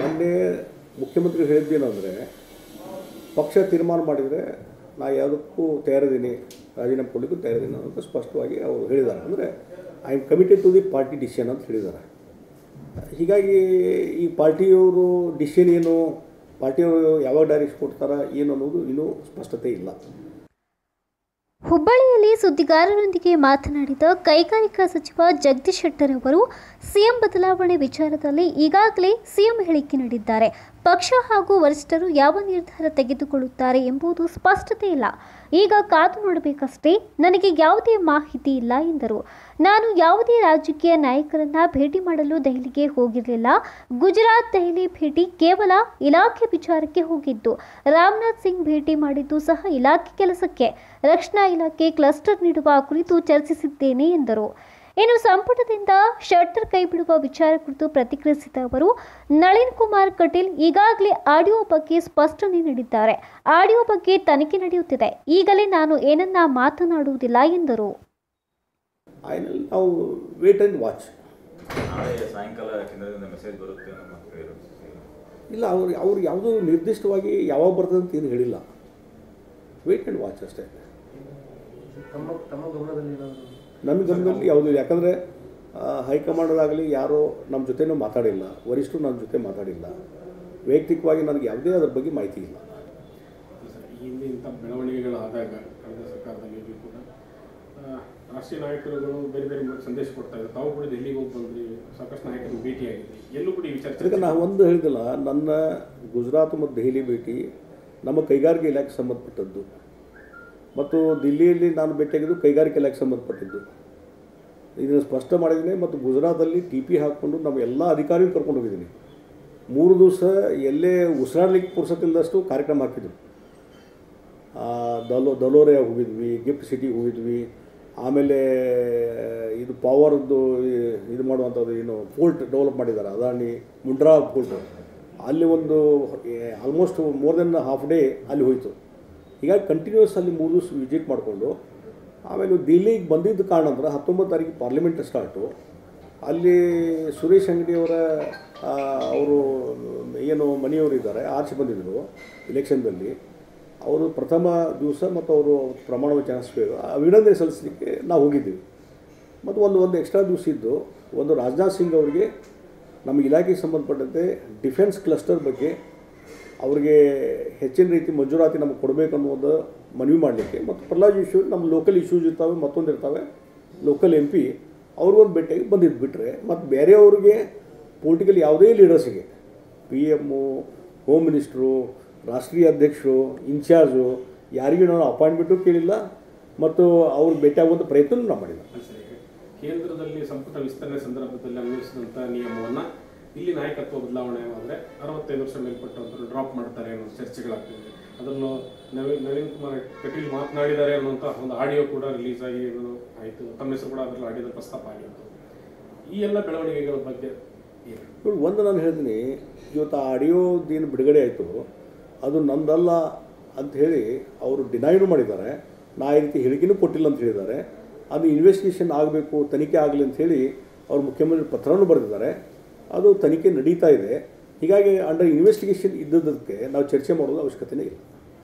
ಮೊನ್ನೆ ಮುಖ್ಯಮಂತ್ರಿ ಹೇಳಿದ್ದೇನೆಂದರೆ ಪಕ್ಷ ತೀರ್ಮಾನ ಮಾಡಿದರೆ ನಾ ಯಾವುದಕ್ಕೂ ತಯಾರಿದ್ದೀನಿ ರಾಜೀನಾಮೆ ಕೊಡಲಿಕ್ಕೂ ತಯಾರಿದ್ದೀನಿ ಅಂತ ಸ್ಪಷ್ಟವಾಗಿ ಅವರು ಹೇಳಿದ್ದಾರೆ ಅಂದರೆ I am committed to the party decision ಅಂತ ಹೇಳಿದ್ದಾರೆ ಹೀಗಾಗಿ ಈ ಪಾರ್ಟಿಯವರು ಡಿಸಿಷನ್ ಏನು ಪಾರ್ಟಿಯವರು ಯಾವಾಗ ಡೈರೆಕ್ಷನ್ ಕೊಡ್ತಾರ ಏನು ಅನ್ನೋದು ಇನ್ನೂ ಸ್ಪಷ್ಟತೆ ಇಲ್ಲ ಹುಬ್ಬಳ್ಳಿಯಲ್ಲಿ ಸುದ್ದಿಗಾರರೊಂದಿಗೆ ಮಾತನಾಡಿದ ಕೈಗಾರಿಕಾ ಸಚಿವ ಜಗದೀಶ್ ಶೆಟ್ಟರ್ ಅವರು ಸಿಎಂ ಬದಲಾವಣೆ ವಿಚಾರದಲ್ಲಿ ಈಗಾಗಲೇ ಸಿಎಂ ಹೇಳಿಕೆ ನೀಡಿದ್ದಾರೆ ಪಕ್ಷ ಹಾಗೂ ವರಿಷ್ಠರು ಯಾವ ನಿರ್ಧಾರ ತೆಗೆದುಕೊಳ್ಳುತ್ತಾರೆ ಎಂಬುದು ಸ್ಪಷ್ಟತೆ ಇಲ್ಲ ಈಗ ಕಾದು ನೋಡಬೇಕಷ್ಟೇ ನನಗೆ ಯಾವುದೇ ಮಾಹಿತಿ ಇಲ್ಲ ಎಂದರು ನಾನು ಯಾವುದೇ ರಾಜಕೀಯ ನಾಯಕರನ್ನ ಭೇಟಿ ಮಾಡಲು ದೆಹಲಿಗೆ ಹೋಗಿರಲಿಲ್ಲ ಗುಜರಾತ್ ದೆಹಲಿ ಭೇಟಿ ಕೇವಲ ಇಲಾಖೆ ವಿಚಾರಕ್ಕೆ ಹೋಗಿದ್ದು ರಾಮನಾಥ್ ಸಿಂಗ್ ಭೇಟಿ ಮಾಡಿದ್ದು ಸಹ ಇಲಾಖೆ ಕೆಲಸಕ್ಕೆ ರಕ್ಷಣಾ ಇಲಾಖೆ ಕ್ಲಸ್ಟರ್ ನೀಡುವ ಕುರಿತು ಚರ್ಚಿಸಿದ್ದೇನೆ ಎಂದರು ಇನ್ನು ಸಂಪುಟದಿಂದ ಶೆಟ್ಟರ್ ಕೈಬಿಡುವ ವಿಚಾರ ಕುರಿತು ಪ್ರತಿಕ್ರಿಯಿಸಿದ ಅವರು ನಳಿನ್ ಕುಮಾರ್ ಕಟೀಲ್ ಈಗಾಗಲೇ ಆಡಿಯೋ ಬಗ್ಗೆ ಸ್ಪಷ್ಟನೆ ನೀಡಿದ್ದಾರೆ ಆಡಿಯೋ ಬಗ್ಗೆ ತನಿಖೆ ನಡೆಯುತ್ತಿದೆ ಈಗಲೇ ನಾನು ಏನನ್ನ ಮಾತನಾಡುವುದಿಲ್ಲ ಎಂದರು ಆಯ್ನಲ್ಲಿ ನಾವು ವೇಟ್ ಆ್ಯಂಡ್ ವಾಚ್ ನಾಳೆ ಸಾಯಂಕಾಲ ಕೇಂದ್ರದಿಂದ ಮೆಸೇಜ್ ಬರುತ್ತೆ ಅನ್ನೋ ಮಾತು ಇರುತ್ತೆ. ಇಲ್ಲ ಅವ್ರು ಅವ್ರು ಯಾವುದೂ ನಿರ್ದಿಷ್ಟವಾಗಿ ಯಾವಾಗ ಬರ್ತದೆ ಅಂತ ಏನು ಹೇಳಿಲ್ಲ ವೇಟ್ ಆ್ಯಂಡ್ ವಾಚ್ ಅಷ್ಟೇ ತಮ್ಮ ತಮ್ಮ ಗಮನದಲ್ಲಿ ಏನಾದರೂ ನನ್ನ ಗಮನದಲ್ಲಿ ಯಾವುದೂ ಇಲ್ಲ ಯಾಕಂದರೆ ಹೈಕಮಾಂಡದಾಗಲಿ ಯಾರೋ ನಮ್ಮ ಜೊತೆನೂ ಮಾತಾಡಿಲ್ಲ ವರಿಷ್ಠರು ನನ್ನ ಜೊತೆ ಮಾತಾಡಿಲ್ಲ ವೈಯಕ್ತಿಕವಾಗಿ ನನಗೆ ಯಾವುದೇ ಅದ್ರ ಬಗ್ಗೆ ಮಾಹಿತಿ ಇಲ್ಲ ಸರ್, ಈ ಹಿಂದೆ ಇಂಥ ಬೆಳವಣಿಗೆಗಳು ಆದಾಗ ಕಳೆದ ಸರ್ಕಾರದಲ್ಲಿ ಕೂಡ ಆ, ರಾಷ್ಟ್ರೀಯ ನಾಯಕರುಗಳು ಬೇರೆ ಬೇರೆ ಸಂದೇಶ ಕೊಡ್ತಾ ಇದ್ದಾರೆ ತಾವು ಕೂಡ ದೆಹಲಿಗೆ ಹೋಗಿ ಬಂದ್ರಿ ಸಾಕಷ್ಟು ನಾಯಕರು ಭೇಟಿಯಾಗಿದ್ರಿ ಎಲ್ಲೂ ಕೂಡ ಈ ವಿಚಾರ ಅದಕ್ಕೆ ನಾನು ಒಂದು ಹೇಳಿದಿಲ್ಲ ನನ್ನ ಗುಜರಾತ್ ಮತ್ತು ದೆಹಲಿ ಭೇಟಿ ನಮ್ಮ ಕೈಗಾರಿಕೆ ಇಲಾಖೆ ಸಂಬಂಧಪಟ್ಟದ್ದು ಮತ್ತು ದಿಲ್ಲಿಯಲ್ಲಿ ನಾನು ಭೇಟಿಯಾಗಿದ್ದು ಕೈಗಾರಿಕೆ ಇಲಾಖೆ ಸಂಬಂಧಪಟ್ಟಿದ್ದು ಇದನ್ನು ಸ್ಪಷ್ಟ ಮಾಡಿದ್ದೀನಿ ಮತ್ತು ಗುಜರಾತಲ್ಲಿ ಟಿ ಪಿ ಹಾಕ್ಕೊಂಡು ನಮ್ಮ ಎಲ್ಲ ಅಧಿಕಾರಿಗಳು ಕರ್ಕೊಂಡು ಹೋಗಿದ್ದೀನಿ ಮೂರು ದಿವಸ ಎಲ್ಲೇ ಉಸಿರಾಡ್ಲಿಕ್ಕೆ ಪುರ್ಸತ್ತಿಲ್ಲದಷ್ಟು ಕಾರ್ಯಕ್ರಮ ಹಾಕಿದ್ರು ಆ, ದಲೋ ದಲೋರೆ ಹೋಗಿದ್ವಿ ಗಿಫ್ಟ್ ಸಿಟಿಗೆ ಹೋಗಿದ್ವಿ ಆಮೇಲೆ ಇದು ಪವರ್ದು ಇದು ಮಾಡುವಂಥದ್ದು ಏನು ಪೋರ್ಟ್ ಡೆವಲಪ್ ಮಾಡಿದ್ದಾರೆ ಅದಾನಿ ಮುಂಡ್ರಾ ಪೋರ್ಟ್ ಅಲ್ಲಿ ಒಂದು almost more than half day ಅಲ್ಲಿ ಹೋಯಿತು ಹೀಗಾಗಿ ಕಂಟಿನ್ಯೂಸ್ ಅಲ್ಲಿ ಮೂರು ದಿವಸ ವಿಸಿಟ್ ಮಾಡಿಕೊಂಡು ಆಮೇಲೆ ದಿಲ್ಲಿಗೆ ಬಂದಿದ್ದ ಕಾರಣ ಅಂದ್ರೆ ಹತ್ತೊಂಬತ್ತು ತಾರೀಕು ಪಾರ್ಲಿಮೆಂಟ್ ಸ್ಟಾರ್ಟು ಅಲ್ಲಿ ಸುರೇಶ್ ಅಂಗಡಿಯವರ ಅವರು ಏನು ಮನೆಯವರು ಇದ್ದಾರೆ ಆರ್ಚ್ ಬಂದಿದ್ದರು ಇಲೆಕ್ಷನ್ದಲ್ಲಿ ಅವರು ಪ್ರಥಮ ದಿವಸ ಮತ್ತು ಅವರು ಪ್ರಮಾಣ ವಚನ ಸ್ವೀಕಾರ ಅಭಿನಂದನೆ ಸಲ್ಲಿಸಲಿಕ್ಕೆ ನಾವು ಹೋಗಿದ್ದೀವಿ ಮತ್ತು ಒಂದು ಒಂದು ಎಕ್ಸ್ಟ್ರಾ ದಿವಸ ಇದ್ದು ಒಂದು ರಾಜನಾಥ್ ಸಿಂಗ್ ಅವರಿಗೆ ನಮ್ಮ ಇಲಾಖೆಗೆ ಸಂಬಂಧಪಟ್ಟಂತೆ ಡಿಫೆನ್ಸ್ ಕ್ಲಸ್ಟರ್ ಬಗ್ಗೆ ಅವ್ರಿಗೆ ಹೆಚ್ಚಿನ ರೀತಿ ಮಂಜೂರಾತಿ ನಮಗೆ ಕೊಡಬೇಕು ಅನ್ನೋದು ಮನವಿ ಮಾಡಲಿಕ್ಕೆ ಮತ್ತು ಪ್ರಹ್ಲಾದ್ ಇಶ್ಯೂ ನಮ್ಮ ಲೋಕಲ್ ಇಶ್ಯೂಸ್ ಇರ್ತಾವೆ ಮತ್ತೊಂದು ಇರ್ತವೆ ಲೋಕಲ್ ಎಂ ಪಿ ಅವ್ರಿಗೊಂದು ಭೇಟಿಯಾಗಿ ಬಂದಿದ್ದು ಬಿಟ್ಟರೆ ಮತ್ತು ಬೇರೆಯವ್ರಿಗೆ ಪೊಲಿಟಿಕಲ್ ಯಾವುದೇ ಲೀಡರ್ಸಿಗೆ ಪಿ ಎಮ್ಮು ಹೋಮ್ ಮಿನಿಸ್ಟ್ರು ರಾಷ್ಟ್ರೀಯ ಅಧ್ಯಕ್ಷರು ಇನ್ಚಾರ್ಜು ಯಾರಿಗೂ ನಾನು ಅಪಾಯಿಂಟ್ಮೆಂಟು ಕೇಳಿಲ್ಲ ಮತ್ತು ಅವ್ರು ಭೇಟಿಯಾಗುವಂಥ ಪ್ರಯತ್ನ ನಾವು ಮಾಡಿಲ್ಲ ಸರ್, ಈಗ ಕೇಂದ್ರದಲ್ಲಿ ಸಂಪುಟ ವಿಸ್ತರಣೆ ಸಂದರ್ಭದಲ್ಲಿ ಅನ್ವಯಿಸಿದಂಥ ನಿಯಮವನ್ನ ಇಲ್ಲಿ ನಾಯಕತ್ವ ಬದಲಾವಣೆ ಆದರೆ ಅರವತ್ತೈದು ವರ್ಷ ಮೇಲ್ಪಟ್ಟಂತರು ಡ್ರಾಪ್ ಮಾಡ್ತಾರೆ ಅನ್ನೋ ಚರ್ಚೆಗಳಾಗ್ತಿದೆ ಅದನ್ನು ನವೀನ್ ನವೀನ್ ಕುಮಾರ್ ಕಟೀಲ್ ಮಾತನಾಡಿದ್ದಾರೆ ಅನ್ನುವಂಥ ಒಂದು ಆಡಿಯೋ ಕೂಡ ರಿಲೀಸ್ ಆಗಿ ಏನೋ ಆಯಿತು ತಮ್ಮ ಹೆಸರು ಕೂಡ ಅದರಲ್ಲಿ ಆಡಿಯೋದ ಪ್ರಸ್ತಾಪ ಆಗಿತ್ತು ಈ ಎಲ್ಲ ಬೆಳವಣಿಗೆಗಳ ಬಗ್ಗೆ ಏನು ನೋಡಿ ಒಂದು ನಾನು ಹೇಳ್ತೀನಿ ಇವತ್ತು ಆ ಆಡಿಯೋದೇನು ಬಿಡುಗಡೆ ಆಯಿತು ಅದು ನಂದಲ್ಲ ಅಂತ ಹೇಳಿ ಅವರು ಡಿನೈನು ಮಾಡಿದ್ದಾರೆ ನಾ ಈ ರೀತಿ ಹೇಳಿಕೆನೂ ಕೊಟ್ಟಿಲ್ಲ ಅಂತ ಹೇಳಿದ್ದಾರೆ ಅದು ಇನ್ವೆಸ್ಟಿಗೇಷನ್ ಆಗಬೇಕು ತನಿಖೆ ಆಗಲಿ ಅಂತ ಹೇಳಿ ಅವ್ರು ಮುಖ್ಯಮಂತ್ರಿ ಪತ್ರನೂ ಬರೆದಿದ್ದಾರೆ ಅದು ತನಿಖೆ ನಡೀತಾ ಇದೆ ಹೀಗಾಗಿ ಅಂಡರ್ ಇನ್ವೆಸ್ಟಿಗೇಷನ್ ಇದ್ದದಕ್ಕೆ ನಾವು ಚರ್ಚೆ ಮಾಡೋದು ಅವಶ್ಯಕತೆನೇ ಇಲ್ಲ